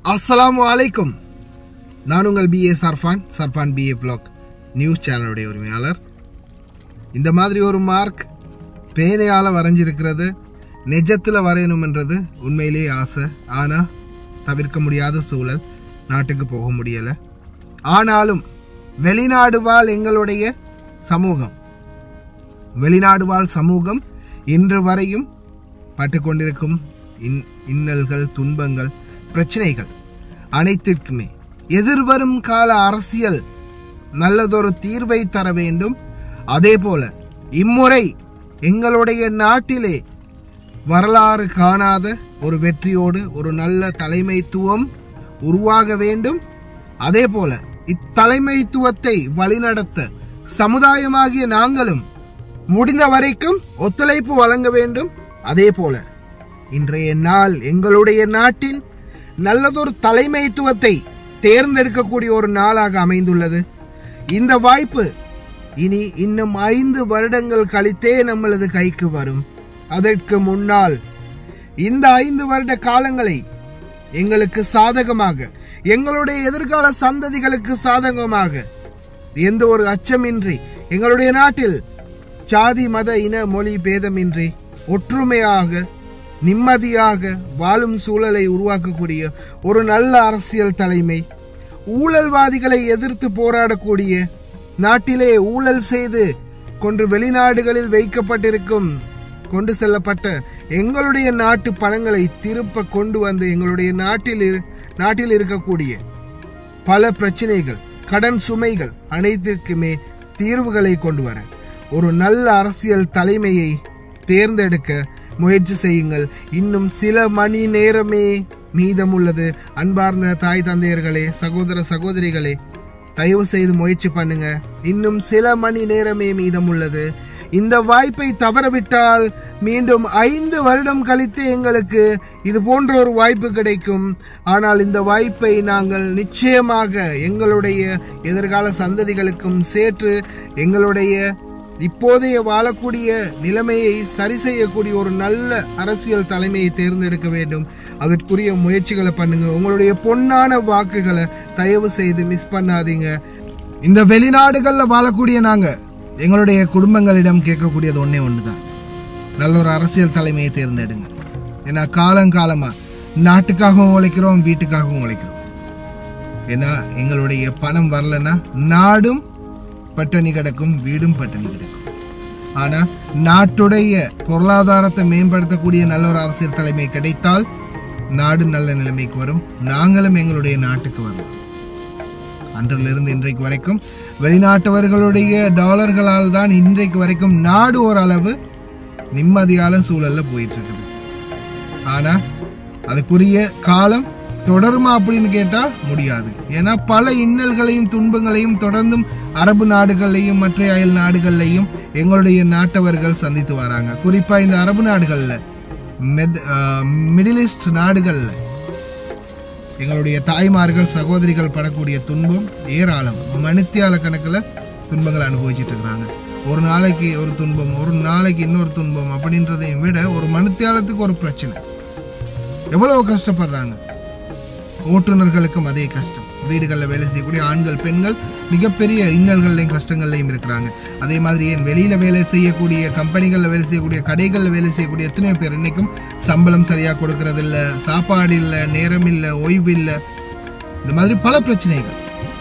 அஸ்ஸலாமு அலைக்கும் நான் உங்கள் B A Sarfan Sarfan B A black news சேனலுடைய உரிமையாளர் இந்த மாதிரி ஒரு மார்க் பேனையால் வரைஞ்சிருக்கிறது நெஜத்தில் வரையணும்ன்றது உண்மையிலேயே ஆசை ஆனால் தவிர்க்க முடியாத சூழல் நாட்டுக்கு போக முடியலை ஆனாலும் வெளிநாடு வாழ் எங்களுடைய சமூகம் வெளிநாடு வாழ் சமூகம் இன்று வரையும் பட்டுக்கொண்டிருக்கும் இன் இன்னல்கள் துன்பங்கள் பிரச்சனைகள் அனைத்திற்குமே எதிர்வரும் கால அரசியல் நல்லதொரு தீர்வை தர வேண்டும் அதே போல இம்முறை எங்களுடைய நாட்டிலே வரலாறு காணாத ஒரு வெற்றியோடு ஒரு நல்ல தலைமைத்துவம் உருவாக வேண்டும் அதே போல இத்தலைமைத்துவத்தை வழிநடத்த சமுதாயமாகிய நாங்களும் முடிந்த வரைக்கும் ஒத்துழைப்பு வழங்க வேண்டும் அதே போல இன்றைய நாள் எங்களுடைய நாட்டின் நல்லதொரு தலைமைத்துவத்தை தேர்ந்தெடுக்கக்கூடிய ஒரு நாளாக அமைந்துள்ளது இந்த வாய்ப்பு இனி இன்னும் ஐந்து வருடங்கள் கழித்தே நம்மளது கைக்கு வரும் அதற்கு முன்னால் இந்த ஐந்து வருட காலங்களை எங்களுக்கு சாதகமாக எங்களுடைய எதிர்கால சந்ததிகளுக்கு சாதகமாக எந்த ஒரு அச்சமின்றி எங்களுடைய நாட்டில் சாதி மத இன மொழி பேதமின்றி ஒற்றுமையாக நிம்மதியாக வாழும் சூழலை உருவாக்கக்கூடிய ஒரு நல்ல அரசியல் தலைமை ஊழல்வாதிகளை எதிர்த்து போராடக்கூடிய நாட்டிலே ஊழல் செய்து கொன்று வெளிநாடுகளில் வைக்கப்பட்டிருக்கும் கொண்டு செல்லப்பட்ட எங்களுடைய நாட்டு பணங்களை திருப்ப கொண்டு வந்து எங்களுடைய நாட்டில் இரு- நாட்டில் இருக்கக்கூடிய பல பிரச்சனைகள் கடன் சுமைகள் அனைத்திற்குமே தீர்வுகளை கொண்டு வர ஒரு நல்ல அரசியல் தலைமையை தேர்ந்தெடுக்க முயற்சி செய்யுங்கள் இன்னும் சில மணி நேரமே மீதமுள்ளது அன்பார்ந்த தாய் தந்தையர்களே சகோதர சகோதரிகளே தயவு செய்து முயற்சி பண்ணுங்க இன்னும் சில மணி நேரமே மீதமுள்ளது இந்த வாய்ப்பை தவறவிட்டால் மீண்டும் ஐந்து வருடம் கழித்து எங்களுக்கு இது போன்ற ஒரு வாய்ப்பு கிடைக்கும் ஆனால் இந்த வாய்ப்பை நாங்கள் நிச்சயமாக எங்களுடைய எதிர்கால சந்ததிகளுக்கும் சேர்த்து எங்களுடைய இப்போதைய வாழக்கூடிய நிலைமையை சரி செய்யக்கூடிய ஒரு நல்ல அரசியல் தலைமையை தேர்ந்தெடுக்க வேண்டும் அதற்குரிய முயற்சிகளை பண்ணுங்க உங்களுடைய பொன்னான வாக்குகளை தயவு செய்து மிஸ் பண்ணாதீங்க இந்த வெளிநாடுகளில் வாழக்கூடிய நாங்க எங்களுடைய குடும்பங்களிடம் கேட்கக்கூடியது ஒண்ணே ஒண்ணுதான் நல்ல ஒரு அரசியல் தலைமையை தேர்ந்தெடுங்க ஏன்னா காலங்காலமா நாட்டுக்காகவும் உழைக்கிறோம் வீட்டுக்காகவும் உழைக்கிறோம் ஏன்னா எங்களுடைய பணம் வரலன்னா நாடும் பட்டினி கிடக்கும் வீடும் பட்டினி கிடக்கும் ஆனா நாட்டுடைய பொருளாதாரத்தை மேம்படுத்தக்கூடிய நல்ல ஒரு அரசியல் தலைமை கிடைத்தால் நாடு நல்ல நிலைமைக்கு வரும் நாங்களும் எங்களுடைய நாட்டுக்கு வரலாம் அன்றிலிருந்து இன்றைக்கு வரைக்கும் வெளிநாட்டவர்களுடைய டாலர்களால் தான் இன்றைக்கு வரைக்கும் நாடு ஓரளவு நிம்மதியான சூழல்ல போயிட்டு இருக்குது ஆனா அதுக்குரிய காலம் தொடருமா அப்படின்னு கேட்டா முடியாது ஏன்னா பல இன்னல்களையும் துன்பங்களையும் தொடர்ந்தும் அரபு நாடுகள்லையும் மற்ற அயல் நாடுகள்லையும் எங்களுடைய நாட்டவர்கள் சந்தித்து வராங்க குறிப்பா இந்த அரபு நாடுகள்ல மெத் மிடில் ஈஸ்ட் நாடுகள்ல எங்களுடைய தாய்மார்கள் சகோதரிகள் படக்கூடிய துன்பம் ஏராளம் மணித்தியால கணக்கில் துன்பங்களை அனுபவிச்சுட்டு இருக்கிறாங்க ஒரு நாளைக்கு ஒரு துன்பம் ஒரு நாளைக்கு இன்னொரு துன்பம் அப்படின்றதையும் விட ஒரு மணித்தியாலத்துக்கு ஒரு பிரச்சனை எவ்வளவு கஷ்டப்படுறாங்க ஓட்டுநர்களுக்கும் அதே கஷ்டம் வீடுகளில் வேலை செய்யக்கூடிய ஆண்கள் பெண்கள் மிகப்பெரிய இன்னல்கள்லையும் கஷ்டங்கள்லையும் இருக்கிறாங்க அதே மாதிரி ஏன் வெளியில வேலை செய்யக்கூடிய கம்பெனிகளில் வேலை செய்யக்கூடிய கடைகளில் வேலை செய்யக்கூடிய எத்தனையோ பேர் இன்னைக்கும் சம்பளம் சரியா கொடுக்கறது இல்ல சாப்பாடு இல்லை நேரம் இல்லை ஓய்வு இல்லை இந்த மாதிரி பல பிரச்சனைகள்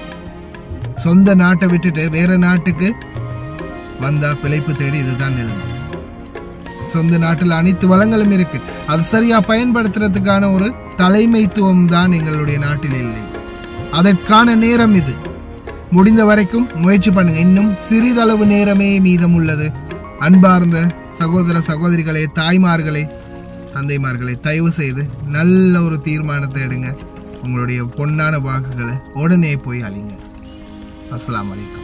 சொந்த நாட்டை விட்டுட்டு வேற நாட்டுக்கு வந்தா பிழைப்பு தேடி இதுதான் நிலைமை சொந்த நாட்டில் அனைத்து வளங்களும் இருக்கு அது சரியா பயன்படுத்துறதுக்கான ஒரு தலைமைத்துவம் தான் எங்களுடைய நாட்டில் இல்லை அதற்கான நேரம் இது முடிந்த வரைக்கும் முயற்சி பண்ணுங்க இன்னும் சிறிதளவு நேரமே மீதம் உள்ளது அன்பார்ந்த சகோதர சகோதரிகளே தாய்மார்களே தந்தைமார்களே தயவு செய்து நல்ல ஒரு தீர்மானத்தை எடுங்க உங்களுடைய பொன்னான வாக்குகளை உடனே போய் அழிங்க அஸ்ஸலாமு அலைக்கும்